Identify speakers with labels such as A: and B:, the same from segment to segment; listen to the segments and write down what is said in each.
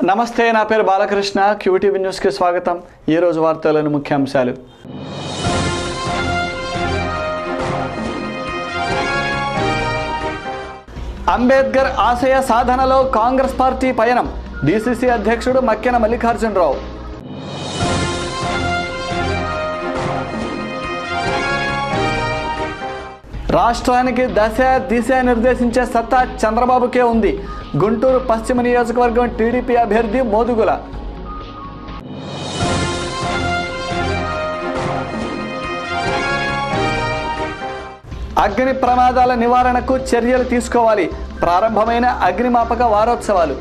A: నమస్తే నా పేరు బాలకృష్ణ క్యూటీవీ న్యూస్కి స్వాగతం ఈరోజు వార్తలను ముఖ్యాంశాలు అంబేద్కర్ ఆశయ సాధనలో కాంగ్రెస్ పార్టీ పయనం డీసీసీ అధ్యక్షుడు మక్కెన మల్లికార్జునరావు రాష్ట్రానికి దశ దిశ నిర్దేశించే సత్తా చంద్రబాబుకే ఉంది గుంటూరు పశ్చిమ నియోజకవర్గం టీడీపీ అభ్యర్థి మోదుగుల అగ్ని ప్రమాదాల నివారణకు చర్యలు తీసుకోవాలి ప్రారంభమైన అగ్నిమాపక వారోత్సవాలు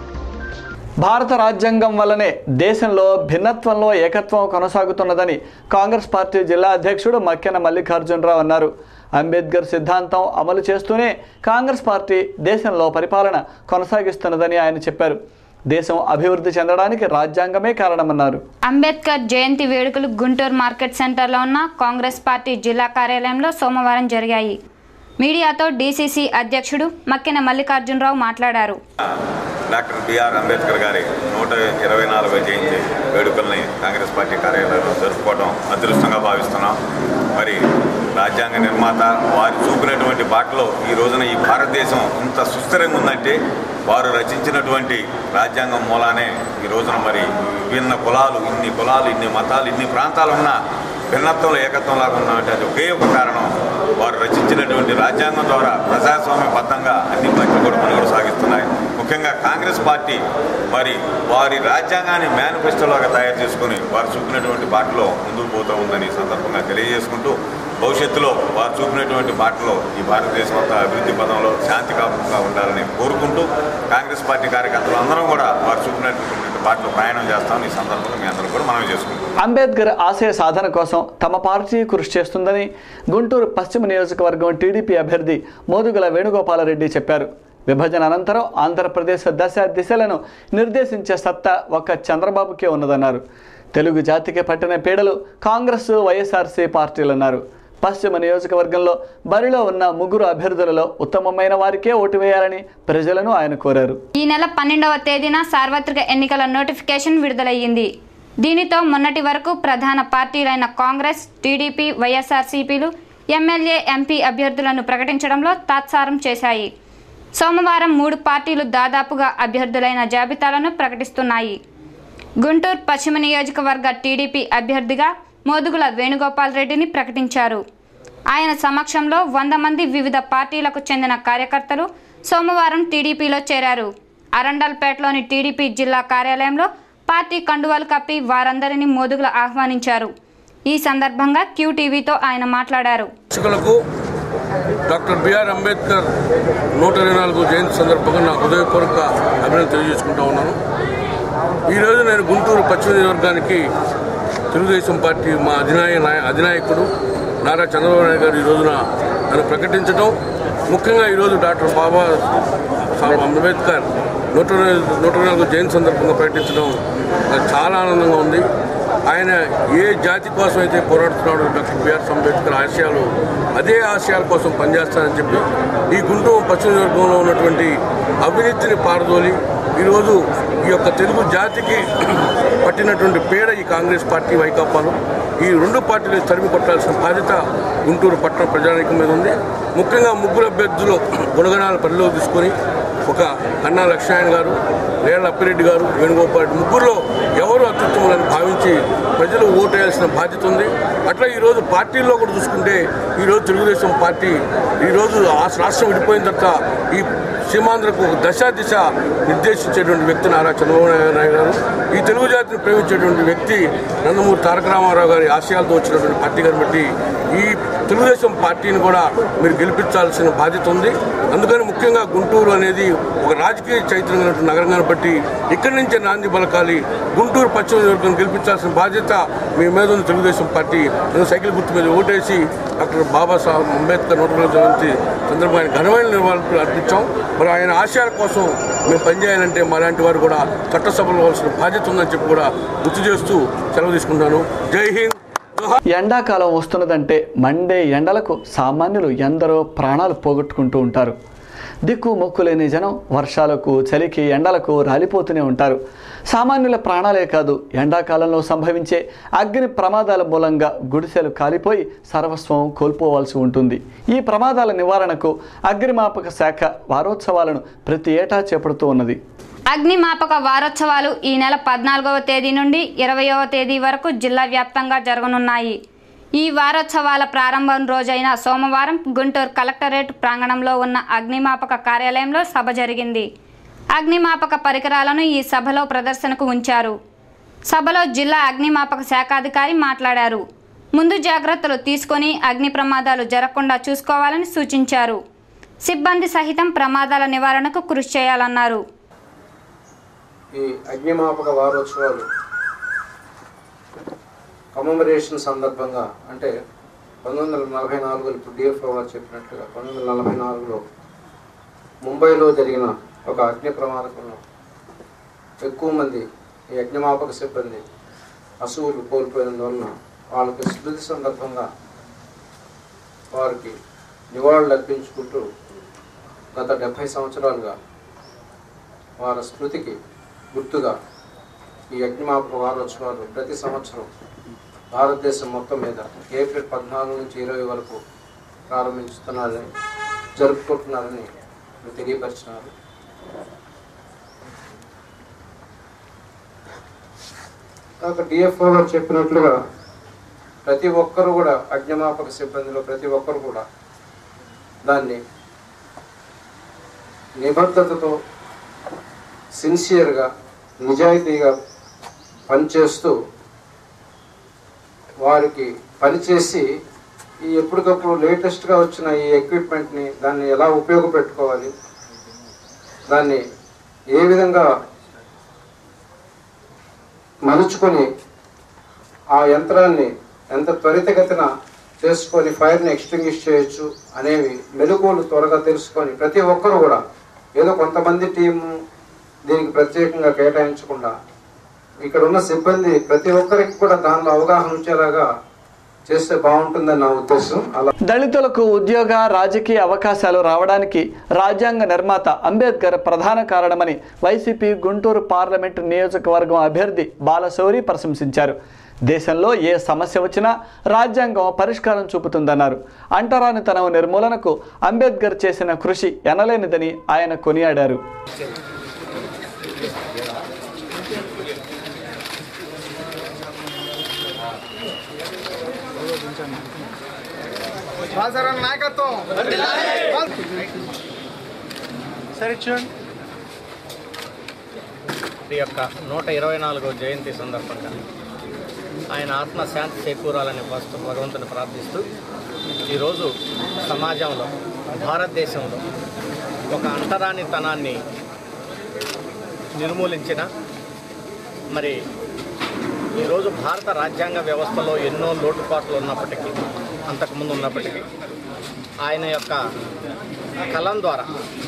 A: భారత రాజ్యాంగం వల్లనే దేశంలో భిన్నత్వంలో ఏకత్వం కొనసాగుతున్నదని కాంగ్రెస్ పార్టీ జిల్లా అధ్యక్షుడు మక్కెన మల్లికార్జునరావు అన్నారు అంబేద్కర్ సిద్ధాంతం అమలు చేస్తూనే కాంగ్రెస్ పార్టీ దేశంలో పరిపాలన కొనసాగిస్తున్నదని ఆయన చెప్పారు దేశం అభివృద్ధి చెందడానికి రాజ్యాంగమే కారణమన్నారు
B: అంబేద్కర్ జయంతి వేడుకలు గుంటూరు మార్కెట్ సెంటర్లో ఉన్న కాంగ్రెస్ పార్టీ జిల్లా కార్యాలయంలో సోమవారం జరిగాయి మీడియాతో డీసీసీ అధ్యక్షుడు మక్కెన మల్లికార్జునరావు మాట్లాడారు
C: డాక్టర్ బిఆర్ అంబేద్కర్ గారి నూట ఇరవై నాలుగవ జయంతి వేడుకల్ని కాంగ్రెస్ పార్టీ కార్యాలయంలో జరుపుకోవడం అదృష్టంగా భావిస్తున్నాం మరి రాజ్యాంగ నిర్మాత వారు చూపినటువంటి బాటలో ఈ రోజున ఈ భారతదేశం ఇంత సుస్థిరంగా ఉందంటే వారు రచించినటువంటి రాజ్యాంగం మూలానే ఈ రోజున మరి విభిన్న కులాలు ఇన్ని కులాలు ఇన్ని మతాలు ఇన్ని ప్రాంతాలు ఉన్న భిన్నత్వంలో ఏకత్వం లాగా ఉన్నటువంటి అది ఒకే ఒక కారణం వారు రచించినటువంటి రాజ్యాంగం ద్వారా ప్రజాస్వామ్యబద్ధంగా అన్ని పార్టీలు కూడా మనుగడ సాగిస్తున్నాయి ముఖ్యంగా కాంగ్రెస్ పార్టీ మరి వారి రాజ్యాంగాన్ని మేనిఫెస్టోలాగా తయారు చేసుకుని వారు చూపినటువంటి బాటలో ముందుకు పోతూ ఉందని ఈ సందర్భంగా తెలియజేసుకుంటూ భవిష్యత్తులో వారు చూపినటువంటి బాటలో ఈ భారతదేశం అంతా అభివృద్ధి పదంలో శాంతికాపంగా ఉండాలని కోరుకుంటూ కాంగ్రెస్ పార్టీ కార్యకర్తలు అందరం కూడా వారు చూపినటువంటి బాటలో ప్రయాణం చేస్తామని ఈ సందర్భంగా మీ అందరూ కూడా మనం చేసుకుంటాం
A: అంబేద్కర్ ఆశయ సాధన కోసం తమ పార్టీ కృషి చేస్తుందని గుంటూరు పశ్చిమ నియోజకవర్గం టీడీపీ అభ్యర్థి మోదుగుల వేణుగోపాలరెడ్డి చెప్పారు విభజన అనంతరం ఆంధ్రప్రదేశ్ దశ దిశలను నిర్దేశించే సత్తా ఒక్క చంద్రబాబుకే ఉన్నదన్నారు తెలుగు జాతికి పట్టిన పీడలు కాంగ్రెస్ వైఎస్ఆర్సీ పార్టీలన్నారు పశ్చిమ నియోజకవర్గంలో బరిలో ఉన్న ముగ్గురు అభ్యర్థులలో ఉత్తమమైన వారికే ఓటు వేయాలని ప్రజలను ఆయన కోరారు
B: ఈ నెల పన్నెండవ తేదీన సార్వత్రిక ఎన్నికల నోటిఫికేషన్ విడుదలయ్యింది దీనితో మొన్నటి వరకు ప్రధాన పార్టీలైన కాంగ్రెస్ టీడీపీ వైఎస్ఆర్సీపీలు ఎమ్మెల్యే ఎంపీ అభ్యర్థులను ప్రకటించడంలో తాత్సారం చేశాయి సోమవారం మూడు పార్టీలు దాదాపుగా అభ్యర్థులైన జాబితాలను ప్రకటిస్తున్నాయి గుంటూరు పశ్చిమ నియోజకవర్గ టీడీపీ అభ్యర్థిగా మోదుగుల వేణుగోపాల్ రెడ్డిని ప్రకటించారు ఆయన సమక్షంలో వంద మంది వివిధ పార్టీలకు చెందిన కార్యకర్తలు సోమవారం టీడీపీలో చేరారు అరండల్పేటలోని టీడీపీ జిల్లా కార్యాలయంలో పార్టీ కండువాలు కప్పి వారందరినీ మోదుగుల ఆహ్వానించారు ఈ సందర్భంగా క్యూటీవీతో ఆయన మాట్లాడారు
D: ప్రేక్షకులకు డాక్టర్ బిఆర్ అంబేద్కర్ నూట ఇరవై నాలుగు జయంతి సందర్భంగా నా హృదయపూర్వక అభినందన తెలియజేసుకుంటా ఉన్నాను ఈరోజు నేను గుంటూరు పశ్చిమ నియోజకవర్గానికి తెలుగుదేశం పార్టీ మా అధినాయ నాయ- అధినాయకుడు నారా చంద్రబాబు నాయుడు గారు ఈ రోజున నన్ను ప్రకటించడం ముఖ్యంగా ఈరోజు డాక్టర్ బాబా సాహెబ్ అంబేద్కర్ నూట ఇరవై నూట ఇరవై నాలుగు జయంతి సందర్భంగా ప్రకటించడం నాకు చాలా ఆనందంగా ఉంది ఆయన ఏ జాతి కోసం అయితే పోరాడుతున్నాడో డాక్టర్ బిఆర్ అంబేద్కర్ ఆశయాలు అదే ఆశయాల కోసం పనిచేస్తానని చెప్పి ఈ గుంటూరు పశ్చిమ నియోజకవర్గంలో ఉన్నటువంటి అవినీతిని పారదోలి ఈరోజు ఈ యొక్క తెలుగు జాతికి పట్టినటువంటి పీడ ఈ కాంగ్రెస్ పార్టీ వైకాపాలు ఈ రెండు పార్టీలు తరిమి కొట్టాల్సిన బాధ్యత గుంటూరు పట్టణ ప్రజానీకం మీద ఉంది ముఖ్యంగా ముగ్గురు అభ్యర్థులు గుణగణాలు పరిలో తీసుకొని ఒక కన్నా లక్ష్మణ్ గారు లేళ్ల అప్పిరెడ్డి గారు వేణుగోపాల్ రెడ్డి ముగ్గురులో ఎవరు అత్యుత్తములని భావించి ప్రజలు ఓటు వేయాల్సిన బాధ్యత ఉంది అట్లా ఈరోజు పార్టీల్లో కూడా చూసుకుంటే ఈరోజు తెలుగుదేశం పార్టీ ఈరోజు ఆ రాష్ట్రం విడిపోయిన తర్వాత ఈ సీమాంధ్రకు ఒక దశ దిశ నిర్దేశించేటువంటి వ్యక్తి నారా చంద్రబాబు నాయుడు గారు ఈ తెలుగు జాతిని ప్రేమించేటువంటి వ్యక్తి నందమూరి తారక రామారావు గారి ఆశయాలతో వచ్చినటువంటి పార్టీ కాబట్టి ఈ తెలుగుదేశం పార్టీని కూడా మీరు గెలిపించాల్సిన బాధ్యత ఉంది అందుకని ముఖ్యంగా గుంటూరు అనేది ఒక రాజకీయ చైతన్యం నగరంగా బట్టి ఇక్కడి నుంచే నాంది బలకాలి గుంటూరు పశ్చిమ నియోజకవర్గం గెలిపించాల్సిన బాధ్యత మీ మీద ఉంది తెలుగుదేశం పార్టీ నేను సైకిల్ గుర్తు మీద ఓటేసి డాక్టర్ బాబాసాహెబ్ అంబేద్కర్ నూట ఇరవై జయంతి సందర్భంగా ఆయన ఘనమైన నిర్వహణలు అర్పించాం మరి ఆయన ఆశయాల కోసం మేము పనిచేయాలంటే మాలాంటి వారు కూడా చట్టసభలో ఇవ్వాల్సిన బాధ్యత ఉందని చెప్పి కూడా గుర్తు చేస్తూ సెలవు తీసుకుంటాను జై హింద్ జోహార్
A: ఎండాకాలం వస్తున్నదంటే మండే ఎండలకు సామాన్యులు ఎందరో ప్రాణాలు పోగొట్టుకుంటూ ఉంటారు దిక్కు మొక్కు లేని జనం వర్షాలకు చలికి ఎండలకు రాలిపోతూనే ఉంటారు సామాన్యుల ప్రాణాలే కాదు ఎండాకాలంలో సంభవించే అగ్ని ప్రమాదాల మూలంగా గుడిసెలు కాలిపోయి సర్వస్వం కోల్పోవాల్సి ఉంటుంది ఈ ప్రమాదాల నివారణకు అగ్నిమాపక శాఖ వారోత్సవాలను ప్రతి ఏటా చేపడుతూ ఉన్నది
B: అగ్నిమాపక వారోత్సవాలు ఈ నెల పద్నాలుగవ తేదీ నుండి ఇరవయవ తేదీ వరకు జిల్లా వ్యాప్తంగా జరగనున్నాయి ఈ వారోత్సవాల ప్రారంభం రోజైన సోమవారం గుంటూరు కలెక్టరేట్ ప్రాంగణంలో ఉన్న అగ్నిమాపక కార్యాలయంలో సభ జరిగింది అగ్నిమాపక పరికరాలను ఈ సభలో ప్రదర్శనకు ఉంచారు సభలో జిల్లా అగ్నిమాపక శాఖాధికారి మాట్లాడారు ముందు జాగ్రత్తలు తీసుకొని అగ్ని ప్రమాదాలు జరగకుండా చూసుకోవాలని సూచించారు సిబ్బంది సహితం ప్రమాదాల నివారణకు కృషి చేయాలన్నారు
E: ఈ అగ్నిమాపక వారోత్సవాలు కమమరేషన్ సందర్భంగా అంటే పంతొమ్మిది వందల నలభై నాలుగులో ఇప్పుడు డిఎఫ్ఓ వారు చెప్పినట్లుగా పంతొమ్మిది వందల నలభై నాలుగులో ముంబైలో జరిగిన ఒక అగ్ని ప్రమాదంలో ఎక్కువ మంది ఈ అగ్నిమాపక సిబ్బంది అసువులు కోల్పోయినందువలన వాళ్ళకి స్మృతి సందర్భంగా వారికి నివాళులు అర్పించుకుంటూ గత డెబ్భై సంవత్సరాలుగా వారి స్మృతికి గుర్తుగా ఈ అగ్నిమాపక వారోత్సవాలు ప్రతి సంవత్సరం భారతదేశం మొత్తం మీద ఏప్రిల్ పద్నాలుగు నుంచి ఇరవై వరకు ప్రారంభించుతున్నారని జరుపుకుంటున్నారని వీళ్ళు తెలియపరిచినారు కాక డిఎఫ్ఓ గారు చెప్పినట్లుగా ప్రతి ఒక్కరు కూడా అగ్నిమాపక సిబ్బందిలో ప్రతి ఒక్కరు కూడా దాన్ని నిబద్ధతతో సిన్సియర్గా నిజాయితీగా పనిచేస్తూ వారికి పనిచేసి ఈ ఎప్పటికప్పుడు లేటెస్ట్గా వచ్చిన ఈ ఎక్విప్మెంట్ని దాన్ని ఎలా ఉపయోగపెట్టుకోవాలి దాన్ని ఏ విధంగా మలుచుకొని ఆ యంత్రాన్ని ఎంత త్వరితగతిన చేసుకొని ఫైర్ని ఎక్స్టింగ్విష్ చేయొచ్చు అనేవి మెలకువలు త్వరగా తెలుసుకొని ప్రతి ఒక్కరు కూడా ఏదో కొంతమంది టీము దీనికి ప్రత్యేకంగా కేటాయించకుండా ఇక్కడ ఉన్న సిబ్బంది ప్రతి ఒక్కరికి కూడా దానిలో అవగాహన ఉంచేలాగా చేస్తే బాగుంటుందని నా ఉద్దేశం అలా
A: దళితులకు ఉద్యోగ రాజకీయ అవకాశాలు రావడానికి రాజ్యాంగ నిర్మాత అంబేద్కర్ ప్రధాన కారణమని వైసీపీ గుంటూరు పార్లమెంటు నియోజకవర్గం అభ్యర్థి బాలశౌరి ప్రశంసించారు దేశంలో ఏ సమస్య వచ్చినా రాజ్యాంగం పరిష్కారం చూపుతుందన్నారు అంటరానితనం నిర్మూలనకు అంబేద్కర్ చేసిన కృషి ఎనలేనిదని ఆయన కొనియాడారు
F: ఈ యొక్క నూట ఇరవై నాలుగో జయంతి సందర్భంగా ఆయన ఆత్మశాంతి చేకూరాలని ఫస్ట్ భగవంతుని ప్రార్థిస్తూ ఈరోజు సమాజంలో భారతదేశంలో ఒక అంటరానితనాన్ని నిర్మూలించిన మరి ఈరోజు భారత రాజ్యాంగ వ్యవస్థలో ఎన్నో లోటుపాట్లు ఉన్నప్పటికీ అంతకుముందు ఉన్నప్పటికీ ఆయన యొక్క కలం ద్వారా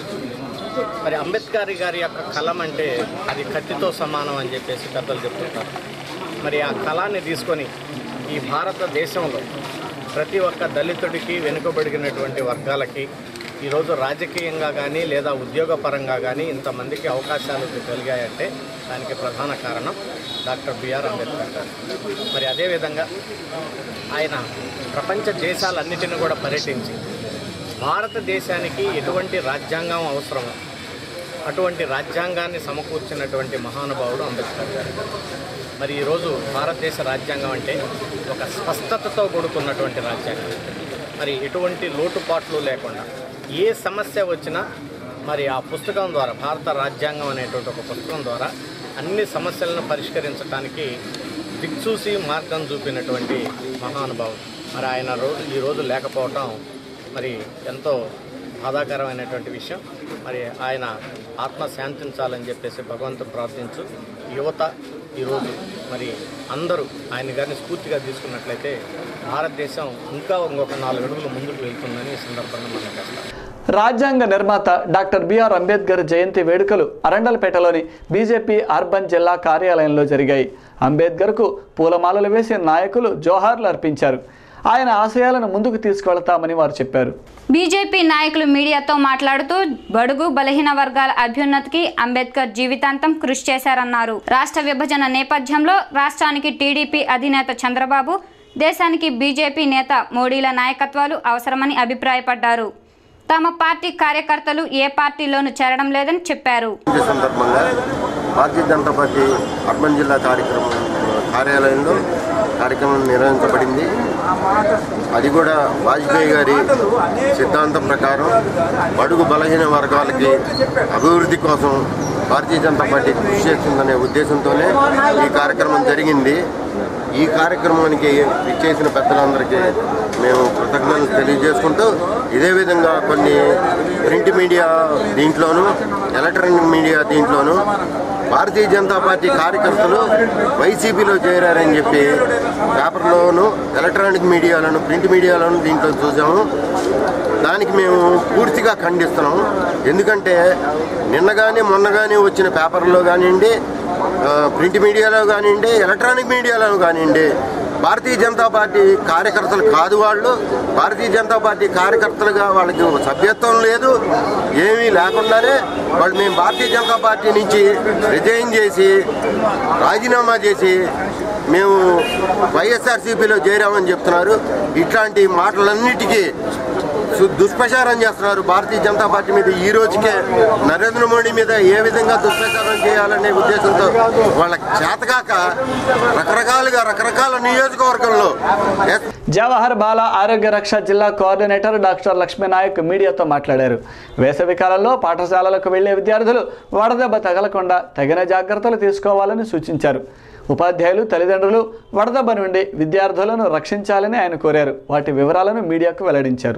F: మరి అంబేద్కర్ గారి యొక్క కలం అంటే అది కత్తితో సమానం అని చెప్పేసి పెద్దలు చెప్తుంటారు మరి ఆ కళాన్ని తీసుకొని ఈ భారతదేశంలో ప్రతి ఒక్క దళితుడికి వెనుకబడినటువంటి వర్గాలకి ఈరోజు రాజకీయంగా కానీ లేదా ఉద్యోగపరంగా కానీ ఇంతమందికి అవకాశాలు కలిగాయంటే దానికి ప్రధాన కారణం డాక్టర్ బిఆర్ అంబేద్కర్ గారు మరి అదేవిధంగా ఆయన ప్రపంచ దేశాలన్నిటిని కూడా పర్యటించి భారతదేశానికి ఎటువంటి రాజ్యాంగం అవసరమో అటువంటి రాజ్యాంగాన్ని సమకూర్చినటువంటి మహానుభావుడు అంబేద్కర్ గారు మరి ఈరోజు భారతదేశ రాజ్యాంగం అంటే ఒక స్పష్టతతో కూడుకున్నటువంటి రాజ్యాంగం మరి ఎటువంటి లోటుపాట్లు లేకుండా ఏ సమస్య వచ్చినా మరి ఆ పుస్తకం ద్వారా భారత రాజ్యాంగం అనేటువంటి ఒక పుస్తకం ద్వారా అన్ని సమస్యలను పరిష్కరించడానికి దిక్చూసి మార్గం చూపినటువంటి మహానుభావుడు మరి ఆయన రోజు ఈరోజు లేకపోవటం మరి ఎంతో బాధాకరమైనటువంటి విషయం మరి ఆయన ఆత్మ శాంతించాలని చెప్పేసి భగవంతుడు ప్రార్థించు యువత ఈరోజు మరి అందరూ ఆయన గారిని స్ఫూర్తిగా తీసుకున్నట్లయితే భారతదేశం ఇంకా ఇంకొక నాలుగు అడుగులు ముందుకు వెళ్తుందని ఈ సందర్భంగా మనం చేస్తాం
A: రాజ్యాంగ నిర్మాత డాక్టర్ బిఆర్ అంబేద్కర్ జయంతి వేడుకలు అరండల్పేటలోని బీజేపీ అర్బన్ జిల్లా కార్యాలయంలో జరిగాయి అంబేద్కర్కు పూలమాలలు వేసి నాయకులు జోహార్లు అర్పించారు ఆయన ఆశయాలను ముందుకు తీసుకువెళతామని వారు చెప్పారు
B: బీజేపీ నాయకులు మీడియాతో మాట్లాడుతూ బడుగు బలహీన వర్గాల అభ్యున్నతికి అంబేద్కర్ జీవితాంతం కృషి చేశారన్నారు రాష్ట్ర విభజన నేపథ్యంలో రాష్ట్రానికి టీడీపీ అధినేత చంద్రబాబు దేశానికి బీజేపీ నేత మోడీల నాయకత్వాలు అవసరమని అభిప్రాయపడ్డారు తమ పార్టీ కార్యకర్తలు ఏ పార్టీలోనూ చేరడం లేదని చెప్పారు
G: ఈ సందర్భంగా భారతీయ జనతా పార్టీ అర్బన్ జిల్లా కార్యక్రమం కార్యాలయంలో కార్యక్రమం నిర్వహించబడింది అది కూడా వాజ్పేయి గారి సిద్ధాంతం ప్రకారం బడుగు బలహీన వర్గాలకి అభివృద్ధి కోసం భారతీయ జనతా పార్టీ కృషి చేస్తుందనే ఉద్దేశంతోనే ఈ కార్యక్రమం జరిగింది ఈ కార్యక్రమానికి ఇచ్చేసిన పెద్దలందరికీ మేము కృతజ్ఞతలు తెలియజేసుకుంటూ ఇదే విధంగా కొన్ని ప్రింట్ మీడియా దీంట్లోనూ ఎలక్ట్రానిక్ మీడియా దీంట్లోనూ భారతీయ జనతా పార్టీ కార్యకర్తలు వైసీపీలో చేరారని చెప్పి పేపర్లోను ఎలక్ట్రానిక్ మీడియాలోను ప్రింట్ మీడియాలోను దీంట్లో చూసాము దానికి మేము పూర్తిగా ఖండిస్తున్నాం ఎందుకంటే నిన్న కానీ మొన్న కానీ వచ్చిన పేపర్లో కానివ్వండి ఆ, ప్రింట్ మీడియాలో కానివ్వండి ఎలక్ట్రానిక్ మీడియాలో కానివ్వండి భారతీయ జనతా పార్టీ కార్యకర్తలు కాదు వాళ్ళు భారతీయ జనతా పార్టీ కార్యకర్తలుగా వాళ్ళకి సభ్యత్వం లేదు ఏమీ లేకుండానే వాళ్ళు మేము భారతీయ జనతా పార్టీ నుంచి రిజైన్ చేసి రాజీనామా చేసి మేము వైఎస్ఆర్సీపీలో చేరామని చెప్తున్నారు ఇట్లాంటి మాటలన్నిటికీ సు- దుష్ప్రచారం చేస్తున్నారు భారతీయ జనతా పార్టీ మీద ఈ రోజుకే నరేంద్ర మోడీ మీద ఏ విధంగా దుష్ప్రచారం చేయాలనే ఉద్దేశంతో వాళ్ళకి చేతకాక రకరకాలుగా రకరకాల నియోజకవర్గంలో ఎస్
A: జవహర్ బాల ఆరోగ్య రక్ష జిల్లా కోఆర్డినేటర్ డాక్టర్ లక్ష్మీనాయక్ మీడియాతో మాట్లాడారు వేసవి కాలంలో పాఠశాలలకు వెళ్లే విద్యార్థులు వడదెబ్బ తగలకుండా తగిన జాగ్రత్తలు తీసుకోవాలని సూచించారు ఉపాధ్యాయులు తల్లిదండ్రులు వడదెబ్బ నుండి విద్యార్థులను రక్షించాలని ఆయన కోరారు వాటి వివరాలను మీడియాకు వెల్లడించారు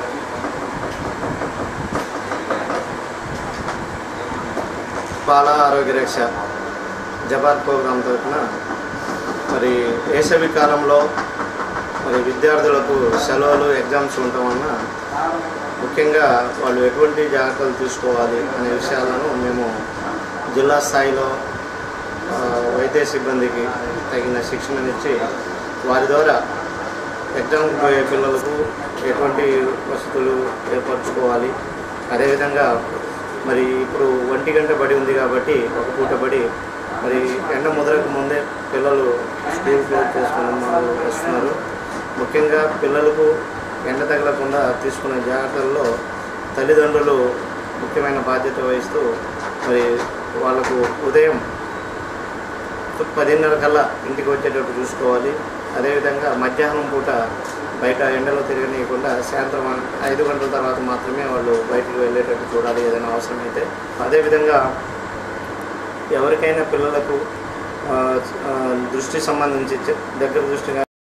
H: బాల ఆరోగ్య రక్ష జబార్ ప్రోగ్రాం తరఫున మరి వేసవి కాలంలో మరి విద్యార్థులకు సెలవులు ఎగ్జామ్స్ ఉండటం వలన ముఖ్యంగా వాళ్ళు ఎటువంటి జాగ్రత్తలు తీసుకోవాలి అనే విషయాలను మేము జిల్లా స్థాయిలో ఆ, వైద్య సిబ్బందికి తగిన శిక్షణనిచ్చి వారి ద్వారా ఎగ్జామ్కి పోయే పిల్లలకు ఎటువంటి వసతులు ఏర్పరచుకోవాలి అదేవిధంగా మరి ఇప్పుడు ఒంటి గంట బడి ఉంది కాబట్టి ఒక పూట బడి మరి ఎండ ముదరకు ముందే పిల్లలు స్కూల్ క్లోజ్ చేసుకుని వాళ్ళు వస్తున్నారు ముఖ్యంగా పిల్లలకు ఎండ తగలకుండా తీసుకునే జాగ్రత్తల్లో తల్లిదండ్రులు ముఖ్యమైన బాధ్యత వహిస్తూ మరి వాళ్ళకు ఉదయం పదిన్నర కల్లా ఇంటికి వచ్చేటట్టు చూసుకోవాలి అదేవిధంగా మధ్యాహ్నం పూట బయట ఎండలో తిరగనీయకుండా సాయంత్రం ఐదు గంటల తర్వాత మాత్రమే వాళ్ళు బయటికి వెళ్ళేటట్టు చూడాలి ఏదైనా అవసరమైతే అదేవిధంగా ఎవరికైనా పిల్లలకు ఆ, ఆ, దృష్టి సంబంధించి చె- దగ్గర దృష్టిగా